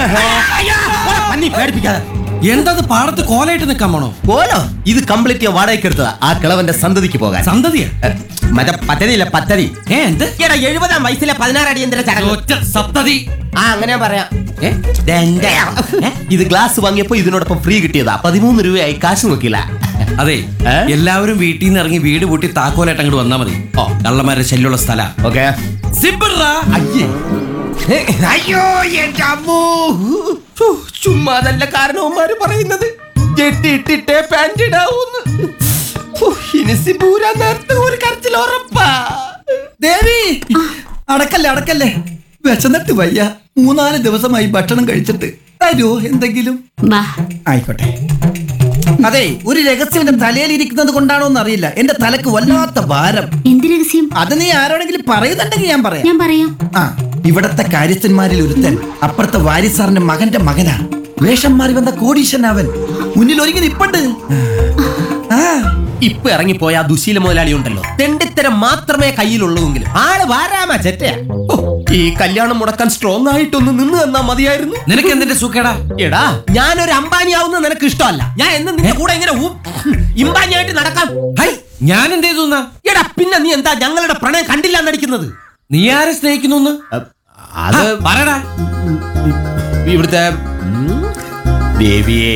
പന്നി പേടിപ്പിക്കാതെ എന്തത് പാടത്ത് കോലായിട്ട് നിൽക്കാൻ പോണോ പോലോ ഇത് കംപ്ലീറ്റ് ഞാൻ വാടകയ്ക്ക് എടുത്തതാ ആ കിളവന്റെ സന്തതിക്ക് പോകാൻ സന്തതിയാ ഏ, മറ്റേ പദ്ധതിയില്ല പദ്ധതി ഏ എന്ത് എടാ എഴുപതാം വയസ്സിലെ പതിനാറ് അടിയന്തര ചടങ്ങ് ഒറ്റ സപ്തതി ആ അങ്ങനെ പറയാം ഏ? ദെന്റെ. ഏ? ഇത് ഗ്ലാസ് വാങ്ങിയപ്പോ ഇതിനോടൊപ്പം ഫ്രീ കിട്ടിയതാ പതിമൂന്ന് രൂപയായി കാശ് നോക്കില്ല അതെ ഏ? എല്ലാവരും വീട്ടിൽ നിന്ന് ഇറങ്ങി വീട് പൂട്ടി താക്കോലായിട്ട് അങ്ങോട്ട് വന്നാ മതി ഓ. കള്ളന്മാരുടെ ശല്യമുള്ള സ്ഥല ഓക്കെ അയ്യേ ഏ, അയ്യോ എന്റെ അമ്മോ ഛു, ചുമ്മാതല്ല കാരണവന്മാര് പറയുന്നത് ജെട്ടി ഇട്ടിട്ടേ പാൻറ് ഇടാവൂന്ന് ഹു, ഇനി സിബൂരാൻ നേരത്തെ ഒരു കരച്ചിൽ ഉറപ്പാ ദേവി അടക്കല്ലേ അടക്കല്ലേ വിശന്നിട്ട് വയ്യ മൂന്നാല് ദിവസമായി ഭക്ഷണം കഴിച്ചിട്ട് തരുമോ എന്തെങ്കിലും വാ ആയിക്കോട്ടെ അതെ ഒരു രഹസ്യം എന്റെ തലയിൽ ഇരിക്കുന്നത് കൊണ്ടാണോ എന്നറിയില്ല എന്റെ തലക്ക് വല്ലാത്ത ഭാരം എന്ത് രഹസ്യം അത് നീ ആരോടെങ്കിലും പറയുന്നുണ്ടെങ്കിൽ ഞാൻ പറയാം ഞാൻ പറയാം ആ ഇവിടത്തെ കാര്യസ്ഥന്മാരിൽ ഒരുത്തൻ അപ്പുറത്തെ വാരിസാറിന്റെ മകന്റെ മകനാ വേഷം മാറി വന്ന കോടീശൻ അവൻ മുന്നിൽ ഒരുങ്ങി നിപ്പുണ്ട് ആ ഇപ്പൊ ഇറങ്ങിപ്പോയ ആ ദുശീല മുതലാളി ഉണ്ടല്ലോ തെണ്ടിത്തരം മാത്രമേ കയ്യിലുള്ളൂവെങ്കിലും ആള് വാരാമ ചെറ്റയാ ഓ, ഈ കല്യാണം മുടക്കാൻ സ്ട്രോങ് ആയിട്ടൊന്ന് നിന്ന് തന്നാ മതിയായിരുന്നു നിനക്ക് എന്തിന്റെ സുഖേടാ എടാ ഞാനൊരു അംബാനി ആവുന്ന നിനക്ക് ഇഷ്ടമല്ല ഞാൻ എന്ന് നിന്റെ കൂടെ ഇങ്ങനെ ഊ- ഇമ്പാനിയായിട്ട് നടക്കാം ഹൈ ഞാൻ എന്ത് ചെയ്തു എന്നാ? എടാ പിന്നെ നീ എന്താ ഞങ്ങളുടെ പ്രണയം കണ്ടില്ല നടിക്കുന്നത് നീ ആരെ സ്നേഹിക്കുന്നു അത് പറയടാ ഇവിടുത്തെ ഉം, ദേവിയെ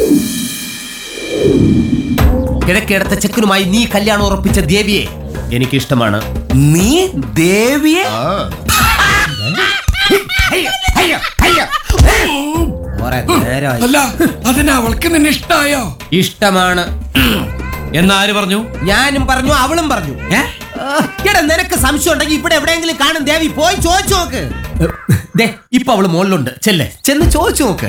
കിഴക്കേടത്തെ ചെക്കനുമായി നീ കല്യാണം ഉറപ്പിച്ച ദേവിയെ എനിക്കിഷ്ടമാണ് നീ ദേവിയെ കുറെ നേരമായി. അല്ല അതിന് അവൾക്ക് നിന്നെ ഇഷ്ടായോ ഇഷ്ടമാണ് എന്നാര് പറഞ്ഞു ഞാനും പറഞ്ഞു അവളും പറഞ്ഞു ഏ? ആ, എടാ നിനക്ക് സംശയം ഉണ്ടെങ്കിൽ ഇവിടെ എവിടെയെങ്കിലും കാണും ദേവി പോയി ചോദിച്ചു നോക്ക് ദേ ഇപ്പൊ അവള് മുകളിലുണ്ട് ചെല്ലേ ചെന്ന് ചോദിച്ചു നോക്ക്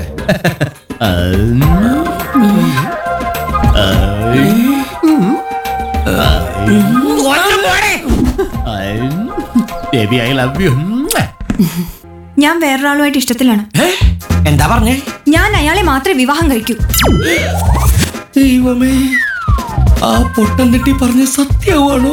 ദേവി ഐ ലവ് യു ഞാൻ വേറൊരാളുമായിട്ട് ഇഷ്ടത്തിലാണ് ഏ? എന്താ പറഞ്ഞേ ഞാൻ അയാളെ മാത്രമേ വിവാഹം കഴിക്കൂ ദൈവമേ ആ പൊട്ടൻ തെട്ടി പറഞ്ഞ സത്യമാണോ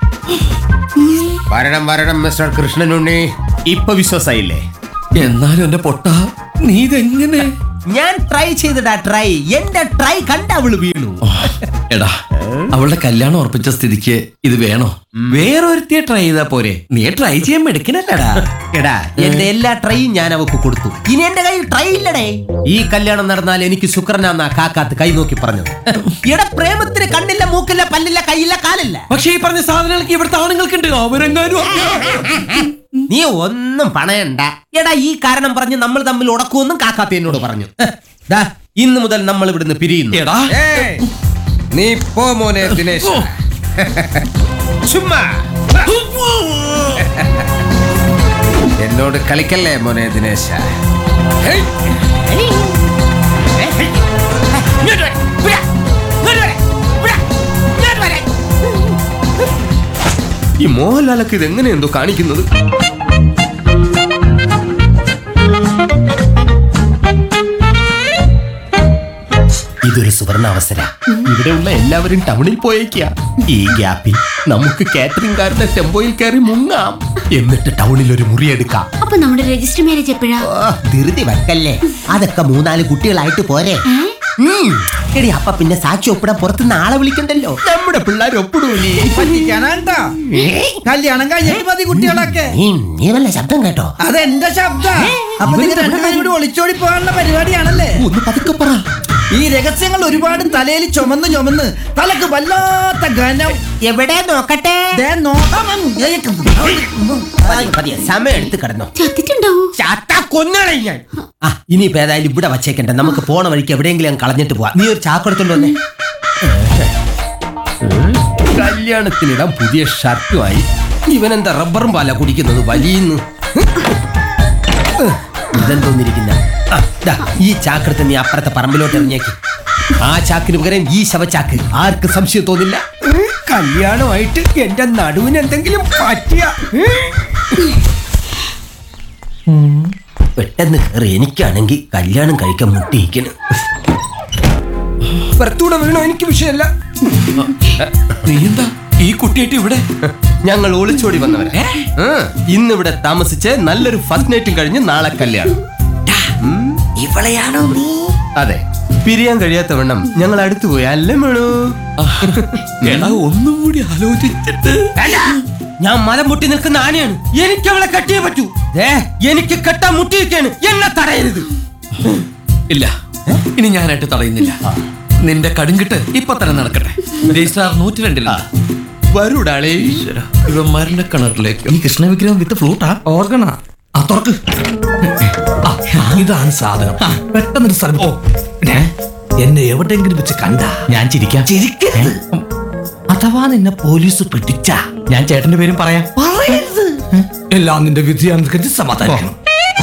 വരണം വരണം മിസ്റ്റർ കൃഷ്ണനുണ്ണി ഇപ്പൊ വിശ്വാസായില്ലേ എന്നാലും എന്റെ പൊട്ട നീ ഇതെങ്ങനെ ഞാൻ ട്രൈ ചെയ്തിടാ ട്രൈ എന്റെ ട്രൈ കണ്ട അവള് വീണു എടാ അവളുടെ കല്യാണം ഉറപ്പിച്ച സ്ഥിതിക്ക് ഇത് വേണോ വേറൊരുത്തിയെ ട്രൈ ചെയ്താ പോരെ നീ ട്രൈ ചെയ്യാൻ മെടുക്കണല്ലടാ എടാ എന്റെ എല്ലാ ട്രൈയും ഞാൻ അവക്ക് കൊടുത്തു ഇനി എന്റെ കയ്യിൽ ട്രൈ ഇല്ലടേ ഈ കല്യാണം നടന്നാൽ എനിക്ക് ശുക്രനാന്നാ കാക്കാത്ത് കൈ നോക്കി പറഞ്ഞത് എടാ പ്രേമത്തിന് കണ്ണില്ല മൂക്കില്ല പല്ലില്ല കൈയില്ല കാലില്ല പക്ഷേ ഈ പറഞ്ഞ സാധനങ്ങൾക്ക് ഇവിടുത്തെ ആണുങ്ങൾക്കുണ്ട് അവരെങ്ങാനും നീ ഒന്നും പണയണ്ട എടാ ഈ കാരണം പറഞ്ഞ് നമ്മൾ തമ്മിൽ ഉടക്കുമെന്നും കാക്കാത്ത എന്നോട് പറഞ്ഞു ദാ ഇന്ന് മുതൽ നമ്മൾ ഇവിടുന്ന് പിരിയുന്നു എടാ ഏയ്, നീ പോ മോനെ ദിനേശ് ചുമ്മാ എന്നോട് കളിക്കല്ലേ മോനെ ദിനേശ ഈ മോഹൻലാലൊക്കെ ഇത് എങ്ങനെ എന്തോ കാണിക്കുന്നത് ഇതൊരു സുവർണ അവസര ഇവിടെയുള്ള എല്ലാവരും ടൗണിൽ പോയേക്കാ ഈ ഗ്യാപ്പിൽ നമുക്ക് കാറ്ററിംഗുകാരുടെ ടെമ്പോയിൽ കയറി മുങ്ങാം എന്നിട്ട് ടൗണിൽ ഒരു മുറി എടുക്കാം അപ്പൊ നമ്മുടെ രജിസ്റ്റർ മാരേജ് എപ്പോഴാ ഓ, ധൃതി വെക്കല്ലേ അതൊക്കെ മൂന്നാല് കുട്ടികളായിട്ട് പോരെ ഉം. എടി അപ്പ പിന്നെ സാക്ഷി ഒപ്പിടാൻ പുറത്തുനിന്ന് ആളെ വിളിക്കണ്ടല്ലോ നമ്മുടെ പിള്ളേർ ഒപ്പിടൂലേ പറ്റിക്കാനാണ്ടാ കല്യാണം കഴിഞ്ഞിട്ട് മതി കുട്ടികളൊക്കെ നീ നീ വല്ല ശബ്ദം കേട്ടോ അതെന്റെ ശബ്ദ അപ്പൊ നിങ്ങൾ രണ്ടുപേരും കൂടി ഒളിച്ചോടി പോകാനുള്ള പരിപാടിയാണല്ലേ ഒന്ന് പതുക്കെ പറ ഈ രഹസ്യങ്ങൾ ഒരുപാട് തലയിൽ ചുമന്ന് ചുമന്ന് തലക്ക് വല്ലാത്ത ഘനം എവിടെ നോക്കട്ടെ ദേ നോക്കണം പതിയെ, പതിയെ, സമയം എടുത്ത് കിടന്നോ ചത്തിട്ടുണ്ടാവോ ചാത്താ കൊന്നളെ ഞാൻ ആ ഇനിയിപ്പോ ഏതായാലും ഇവിടെ വച്ചേക്കണ്ട നമുക്ക് പോണ വഴിക്ക് എവിടെയെങ്കിലും അങ്ങ് കളഞ്ഞിട്ട് പോവാം നീ ഒരു ചാക്കെടുത്തോണ്ട് വന്നേ കല്യാണത്തിനിടാൻ പുതിയ ഷർട്ടുമായി ഇവനെന്താ റബ്ബറും പാല കുടിക്കുന്നത് വലിയുന്നു ഇതെന്തോന്നിരിക്കുന്ന ആ, ദാ, ഈ ചാക്കെടുത്ത് നീ അപ്പുറത്തെ പറമ്പിലോട്ട് ഇറങ്ങിയേക്ക് ആ ചാക്കിന് പകരം ഈ ശവച്ചാക്ക് ആർക്ക് സംശയം തോന്നില്ല കല്യാണമായിട്ട് എന്റെ നടുവിന് എന്തെങ്കിലും പറ്റിയ പെട്ടെന്ന് കയറി എനിക്കാണെങ്കിൽ കല്യാണം കഴിക്കാൻ മുട്ടിയിരിക്കണം പുറത്തൂടെ വീണോ എനിക്ക് വിഷയമല്ല നീ എന്താ ഈ കുട്ടിയായിട്ട് ഇവിടെ ഞങ്ങൾ ഒളിച്ചോടി വന്നവരാ ഇന്നിവിടെ താമസിച്ച് നല്ലൊരു ഫസ്റ്റ് നൈറ്റും കഴിഞ്ഞ് നാളെ കല്യാണം ഉം. ഇവളെയാണോ നീ അതെ പിരിയാൻ കഴിയാത്തവണ്ണം ഞങ്ങൾ അടുത്തു പോയി അല്ലേ മേണു എടാ ഒന്നും കൂടി ആലോചിച്ചിട്ട് വേണ്ട. ഞാൻ മലം മുട്ടി നിൽക്കുന്ന ആനയാണ് എനിക്ക് അവളെ കെട്ടിയേ പറ്റൂ ഏ എനിക്ക് കെട്ടാൻ മുട്ടിയിരിക്കാണ് എന്നെ തടയരുത് ഇല്ല ഇനി ഞാനായിട്ട് തടയുന്നില്ല നിന്റെ കടുങ്കിട്ട് ഇപ്പൊ തന്നെ നടക്കട്ടെ രജിസ്ട്രാർ നൂറ്റി രണ്ടിലുണ്ട് വരൂടാളേ ഇവന്മാരുടെ കിണറിലേക്ക് ഈ കൃഷ്ണ വിഗ്രഹം വിത്ത് ഫ്ലൂട്ടാ ഓർഗണ ആ തുറക്ക് ആ, ഇതാണ് സാധനം പെട്ടെന്നൊരു സ്ഥലം ഓ ഏ? എന്നെ എവിടെയെങ്കിലും വെച്ച് കണ്ട ഞാൻ ചിരിക്കാം ചിരിക്കരുത് അഥവാ നിന്നെ പോലീസ് പിടിച്ച ഞാൻ ചേട്ടന്റെ പേരും പറയാം പറയരുത് എല്ലാം നിന്റെ വിധിയാണെന്ന് കരുതി സമാധാനിക്കണം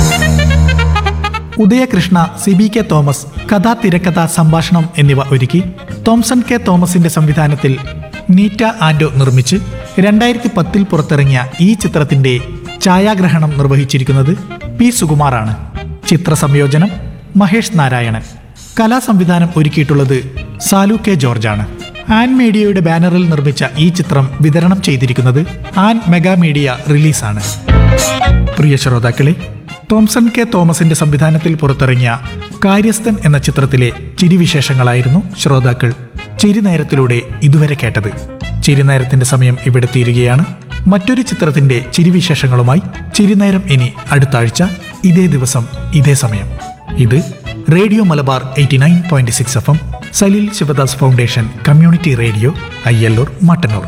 ഉദയകൃഷ്ണ സി ബി കെ തോമസ് കഥ തിരക്കഥ സംഭാഷണം എന്നിവ ഒരുക്കി തോംസൺ കെ തോമസിന്റെ സംവിധാനത്തിൽ നീറ്റ ആൻഡോ നിർമ്മിച്ച് രണ്ടായിരത്തി പത്തിൽ പുറത്തിറങ്ങിയ ഈ ചിത്രത്തിന്റെ ഛായാഗ്രഹണം നിർവഹിച്ചിരിക്കുന്നത് പി സുകുമാറാണ് ചിത്ര സംയോജനം മഹേഷ് നാരായണൻ കലാസംവിധാനം ഒരുക്കിയിട്ടുള്ളത് സാലു കെ ജോർജാണ് ആൻ മീഡിയയുടെ ബാനറിൽ നിർമ്മിച്ച ഈ ചിത്രം വിതരണം ചെയ്തിരിക്കുന്നത് ആൻ മെഗാ മീഡിയ റിലീസാണ് പ്രിയ ശ്രോതാക്കളെ തോംസൺ കെ തോമസിന്റെ സംവിധാനത്തിൽ പുറത്തിറങ്ങിയ കാര്യസ്ഥൻ എന്ന ചിത്രത്തിലെ ചിരിവിശേഷങ്ങളായിരുന്നു ശ്രോതാക്കൾ ചിരിനേരത്തിലൂടെ ഇതുവരെ കേട്ടത് ചിരിനേരത്തിന്റെ സമയം ഇവിടെ തീരുകയാണ് മറ്റൊരു ചിത്രത്തിന്റെ ചിരിവിശേഷങ്ങളുമായി ചിരിനേരം ഇനി അടുത്ത ആഴ്ച ഇതേ ദിവസം ഇതേ സമയം ഇത് radio Malabar eighty nine point six F M Saleel Shivadas foundation community radio Ayyalloor Mattannur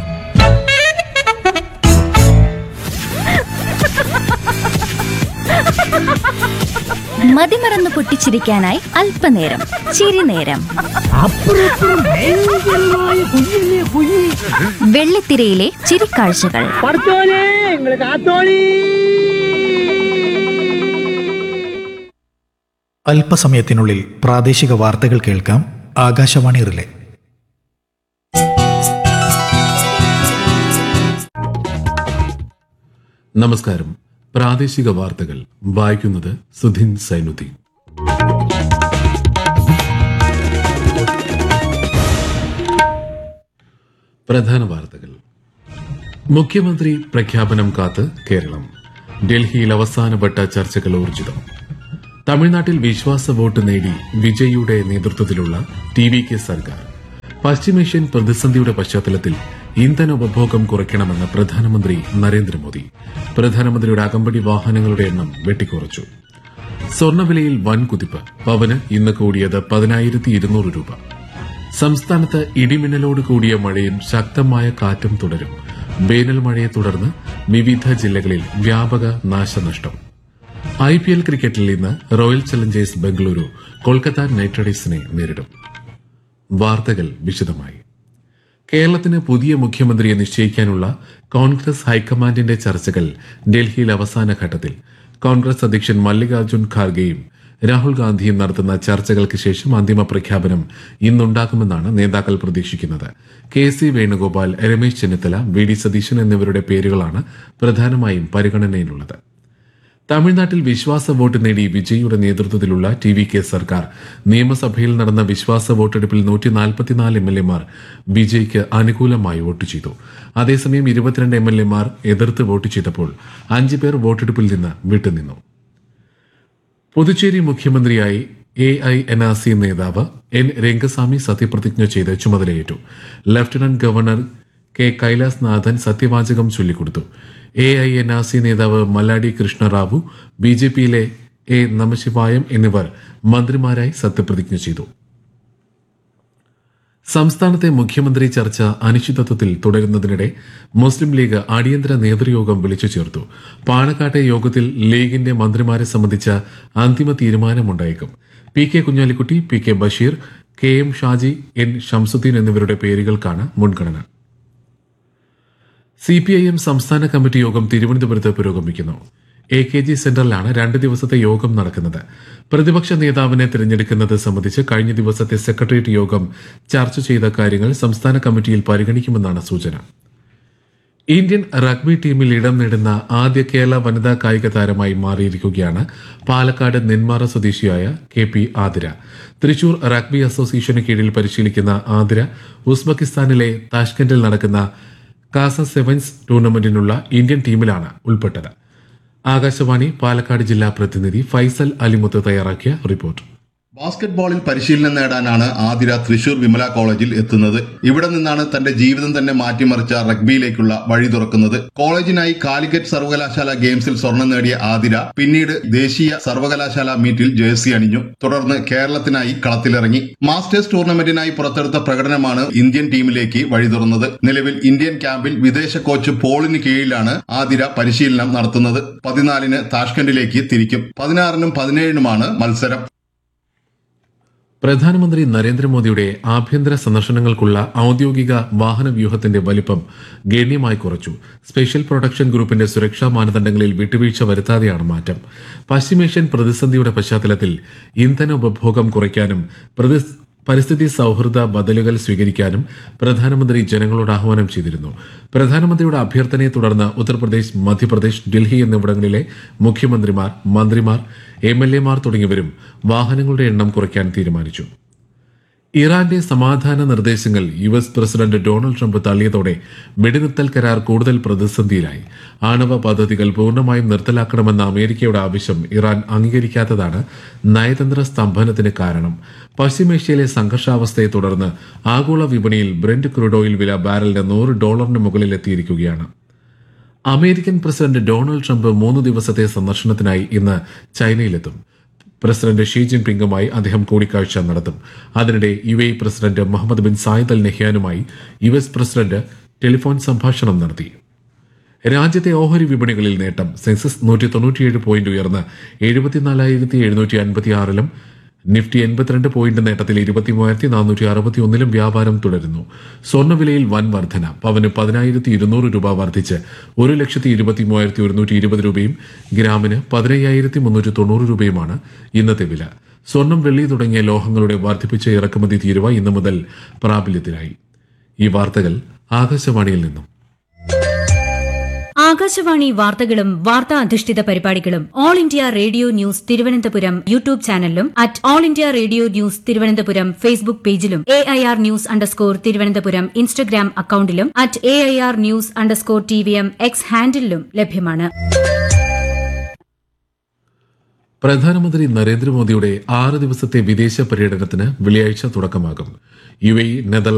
മതിമറന്ന് പൊട്ടിച്ചിരിക്കാനായി അല്പനേരം ചിരിനേരം വെള്ളിത്തിരയിലെ ചിരിക്കാഴ്ചകൾ അല്പസമയത്തിനുള്ളിൽ പ്രാദേശിക വാർത്തകൾ കേൾക്കാം ആകാശവാണി റിലേ നമസ്കാരം പ്രാദേശിക വാർത്തകൾ വായിക്കുന്നത് സുധിൻ സൈനുദ്ദീൻ പ്രധാന വാർത്തകൾ മുഖ്യമന്ത്രി പ്രഖ്യാപനം കാത്ത് കേരളം ഡൽഹിയിൽ അവസാനവട്ട ചർച്ചകൾ ഊർജിതം തമിഴ്നാട്ടിൽ വിശ്വാസ വോട്ട് നേടി വിജയിയുടെ നേതൃത്വത്തിലുള്ള ടി വി കെ സർക്കാർ പശ്ചിമേഷ്യൻ പ്രതിസന്ധിയുടെ പശ്ചാത്തലത്തിൽ ഇന്ധന ഉപഭോഗം കുറയ്ക്കണമെന്ന് പ്രധാനമന്ത്രി നരേന്ദ്രമോദി പ്രധാനമന്ത്രിയുടെ അകമ്പടി വാഹനങ്ങളുടെ എണ്ണം വെട്ടിക്കുറച്ചു സ്വർണ്ണവിലയിൽ വൻ കുതിപ്പ് പവന് ഇന്ന് കൂടിയത് പതിനായിരത്തി ഇരുന്നൂറ് രൂപ സംസ്ഥാനത്ത് ഇടിമിന്നലോട് കൂടിയ മഴയും ശക്തമായ കാറ്റും തുടരും വേനൽ മഴയെ തുടർന്ന് വിവിധ ജില്ലകളിൽ വ്യാപക നാശനഷ്ടം ഐ പി എൽ ക്രിക്കറ്റിൽ ഇന്ന് Royal Challengers Bengaluru Kolkata Knight റൈഡേഴ്സിനെ നേരിടും വാർത്തകൾ വിശദമായി കേരളത്തിന് പുതിയ മുഖ്യമന്ത്രിയെ നിശ്ചയിക്കാനുള്ള കോൺഗ്രസ് ഹൈക്കമാൻഡിന്റെ ചർച്ചകൾ ഡൽഹിയിൽ അവസാന ഘട്ടത്തിൽ കോൺഗ്രസ് അധ്യക്ഷൻ മല്ലികാർജ്ജുൻ ഖാർഗെയും രാഹുൽ ഗാന്ധിയും നടത്തുന്ന ചർച്ചകൾക്ക് ശേഷം അന്തിമ പ്രഖ്യാപനം ഇന്നുണ്ടാകുമെന്നാണ് നേതാക്കൾ പ്രതീക്ഷിക്കുന്നത് K C Venugopal Ramesh Chennithala V D Satheesan എന്നിവരുടെ പേരുകളാണ് പ്രധാനമായും പരിഗണനയിലുള്ളത് തമിഴ്നാട്ടിൽ വിശ്വാസ വോട്ട് നേടി വിജയിയുടെ നേതൃത്വത്തിലുള്ള ടി വി കെ സർക്കാർ നിയമസഭയിൽ നടന്ന വിശ്വാസ വോട്ടെടുപ്പിൽ നൂറ്റി നാൽപ്പത്തിനാല് എം എൽ എമാർ വിജയ്ക്ക് അനുകൂലമായി വോട്ട് ചെയ്തു അതേസമയം ഇരുപത്തിരണ്ട് എം എൽ എമാർ എതിർത്ത് വോട്ട് ചെയ്തപ്പോൾ അഞ്ച് പേർ വോട്ടെടുപ്പിൽ നിന്ന് വിട്ടുനിന്നു പുതുച്ചേരി മുഖ്യമന്ത്രിയായി A I N R C നേതാവ് എൻ രംഗസ്വാമി സത്യപ്രതിജ്ഞ ചെയ്ത് ചുമതലയേറ്റു lieutenant governor K Kailas Nathan സത്യവാചകം ചൊല്ലിക്കൊടുത്തു A I N R C നേതാവ് മല്ലാടി കൃഷ്ണറാവു ബി ജെ പിയിലെ എ നമശിവായം എന്നിവർ മന്ത്രിമാരായി സത്യപ്രതിജ്ഞ ചെയ്തു സംസ്ഥാനത്തെ മുഖ്യമന്ത്രി ചർച്ച അനിശ്ചിതത്വത്തിൽ തുടരുന്നതിനിടെ മുസ്ലിം ലീഗ് അടിയന്തര നേതൃയോഗം വിളിച്ചു ചേർത്തു പാണക്കാട്ടെ യോഗത്തിൽ ലീഗിന്റെ മന്ത്രിമാരെ സംബന്ധിച്ച അന്തിമ തീരുമാനമുണ്ടായേക്കും P K Kunhalikutty P K Basheer K M Shaji N Shamsuddin എന്നിവരുടെ പേരുകൾക്കാണ് മുൻഗണന സി പി ഐ എം സംസ്ഥാന കമ്മിറ്റി യോഗം തിരുവനന്തപുരത്ത് പുരോഗമിക്കുന്നു എ കെ ജി സെന്ററിലാണ് രണ്ട് ദിവസത്തെ യോഗം നടക്കുന്നത് പ്രതിപക്ഷ നേതാവിനെ തിരഞ്ഞെടുക്കുന്നത് സംബന്ധിച്ച് കഴിഞ്ഞ ദിവസത്തെ സെക്രട്ടേറിയറ്റ് യോഗം ചർച്ച ചെയ്ത കാര്യങ്ങൾ സംസ്ഥാന കമ്മിറ്റിയിൽ പരിഗണിക്കുമെന്നാണ് സൂചന ഇന്ത്യൻ റഗ്ബി ടീമിൽ ഇടം നേടുന്ന ആദ്യ കേരള വനിതാ കായിക താരമായി മാറിയിരിക്കുകയാണ് പാലക്കാട് നെന്മാറ സ്വദേശിയായ K P Athira Thrissur rugby അസോസിയേഷന് കീഴിൽ പരിശീലിക്കുന്ന ആതിര ഉസ്ബെക്കിസ്ഥാനിലെ താഷ്കന്റിൽ നടക്കുന്ന കാസ സെവൻസ് ടൂർണമെന്റിനുള്ള ഇന്ത്യൻ ടീമിലാണ് ഉൾപ്പെട്ടത് ആകാശവാണി പാലക്കാട് ജില്ലാ പ്രതിനിധി ഫൈസൽ അലിമുത്ത് തയ്യാറാക്കിയ റിപ്പോർട്ട് ബാസ്കറ്റ്ബോളിൽ പരിശീലനം നേടാനാണ് ആതിര തൃശൂർ വിമല കോളേജിൽ എത്തുന്നത് ഇവിടെ നിന്നാണ് തന്റെ ജീവിതം തന്നെ മാറ്റിമറിച്ച റഗ്ബിയിലേക്കുള്ള വഴി തുറക്കുന്നത് കോളേജിനായി കാലിക്കറ്റ് സർവകലാശാല ഗെയിംസിൽ സ്വർണം നേടിയ ആതിര പിന്നീട് ദേശീയ സർവകലാശാല മീറ്റിൽ ജേഴ്സി അണിഞ്ഞു തുടർന്ന് കേരളത്തിനായി കളത്തിലിറങ്ങി മാസ്റ്റേഴ്സ് ടൂർണമെന്റിനായി പുറത്തെടുത്ത പ്രകടനമാണ് ഇന്ത്യൻ ടീമിലേക്ക് വഴി തുറന്നത് നിലവിൽ ഇന്ത്യൻ ക്യാമ്പിൽ വിദേശ കോച്ച് പോളിന് കീഴിലാണ് ആതിര പരിശീലനം നടത്തുന്നത് പതിനാലിന് താഷ്കണ്ടിലേക്ക് തിരിക്കും പതിനാറിനും പതിനേഴിനുമാണ് മത്സരം പ്രധാനമന്ത്രി നരേന്ദ്രമോദിയുടെ ആഭ്യന്തര സന്ദർശനങ്ങൾക്കുള്ള ഔദ്യോഗിക വാഹന വ്യൂഹത്തിന്റെ വലിപ്പം ഗണ്യമായി കുറച്ചു സ്പെഷ്യൽ പ്രൊട്ടക്ഷൻ ഗ്രൂപ്പിന്റെ സുരക്ഷാ മാനദണ്ഡങ്ങളിൽ വിട്ടുവീഴ്ച വരുത്താതെയാണ് മാറ്റം പശ്ചിമേഷ്യൻ പ്രതിസന്ധിയുടെ പശ്ചാത്തലത്തിൽ ഇന്ധന ഉപഭോഗം കുറയ്ക്കാനും പ്രതി- പരിസ്ഥിതി സൗഹൃദ ബദലുകൾ സ്വീകരിക്കാനും പ്രധാനമന്ത്രി ജനങ്ങളോട് ആഹ്വാനം ചെയ്തിരുന്നു പ്രധാനമന്ത്രിയുടെ അഭ്യർത്ഥനയെ തുടർന്ന് ഉത്തർപ്രദേശ് മധ്യപ്രദേശ് ഡൽഹി എന്നിവിടങ്ങളിലെ മുഖ്യമന്ത്രിമാർ മന്ത്രിമാർ എം എൽ എമാർ തുടങ്ങിയവരും വാഹനങ്ങളുടെ എണ്ണം കുറയ്ക്കാൻ തീരുമാനിച്ചു ഇറാന്റെ സമാധാന നിർദ്ദേശങ്ങൾ U S president Donald Trump തള്ളിയതോടെ വെടിനിർത്തൽ കരാർ കൂടുതൽ പ്രതിസന്ധിയിലായി ആണവ പദ്ധതികൾ പൂർണ്ണമായും നിർത്തലാക്കണമെന്ന അമേരിക്കയുടെ ആവശ്യം ഇറാൻ അംഗീകരിക്കാത്തതാണ് നയതന്ത്ര സ്തംഭനത്തിന് കാരണം പശ്ചിമേഷ്യയിലെ സംഘർഷാവസ്ഥയെ തുടർന്ന് ആഗോള വിപണിയിൽ ബ്രെന്റ് ക്രൂഡ് ഓയിൽ വില ബാരലിന് നൂറ് ഡോളറിന് മുകളിൽ എത്തിയിരിക്കുകയാണ് അമേരിക്കൻ പ്രസിഡന്റ് ഡൊണാൾഡ് ട്രംപ് മൂന്ന് ദിവസത്തെ സന്ദർശനത്തിനായി ഇന്ന് ചൈനയിലെത്തും പ്രസിഡന്റ് ഷീ ജിൻപിങ്ങുമായി അദ്ദേഹം കൂടിക്കാഴ്ച നടത്തും അതിനിടെ U A president Mohammed bin Zayed Al നെഹ്യാനുമായി യു എസ് പ്രസിഡന്റ് ടെലിഫോൺ സംഭാഷണം നടത്തി രാജ്യത്തെ ഓഹരി വിപണികളിൽ നേട്ടം സെൻസസ് നൂറ്റി തൊണ്ണൂറ്റിയേഴ് പോയിന്റ് ഉയർന്ന് എഴുപത്തിനാലായിരത്തി എഴുന്നൂറ്റി അൻപത്തി ആറിലും നിഫ്റ്റി എൺപത്തിരണ്ട് പോയിന്റ് നേട്ടത്തിൽ ഇരുപത്തി മൂവായിരത്തി നാനൂറ്റി അറുപത്തി ഒന്നിലും വ്യാപാരം തുടരുന്നു സ്വർണ്ണവിലയിൽ വൻ വർധന പവന് പതിനായിരത്തി ഇരുന്നൂറ് രൂപ വർദ്ധിച്ച് ഒരു ലക്ഷത്തി ഇരുപത്തി മൂവായിരത്തി ഒരുന്നൂറ്റി ഇരുപത് രൂപയും ഗ്രാമിന് പതിനയ്യായിരത്തി മുന്നൂറ്റി തൊണ്ണൂറ് രൂപയുമാണ് ഇന്നത്തെ വില സ്വർണം വെള്ളി തുടങ്ങിയ ലോഹങ്ങളുടെ വർദ്ധിപ്പിച്ച ഇറക്കുമതി തീരുവ ഇന്നു മുതൽ പ്രാബല്യത്തിലായി ഈ വാർത്തകൾ ആകാശവാണിയിൽ നിന്നും ആകാശവാണി വാർത്തകളും വാർത്താ അധിഷ്ഠിത പരിപാടികളും All India Radio news Thiruvananthapuram YouTube ചാനലിലും at All India Radio news Thiruvananthapuram Facebook പേജിലും A I R news underscore Thiruvananthapuram Instagram അക്കൌണ്ടിലും at A I R news underscore T V M X ഹാൻഡിലും ലഭ്യമാണ് പ്രധാനമന്ത്രി നരേന്ദ്രമോദിയുടെ ആറ് ദിവസത്തെ വിദേശ പര്യടനത്തിന് വെള്ളിയാഴ്ച തുടക്കമാകും യു എ നെതർലാൻഡ്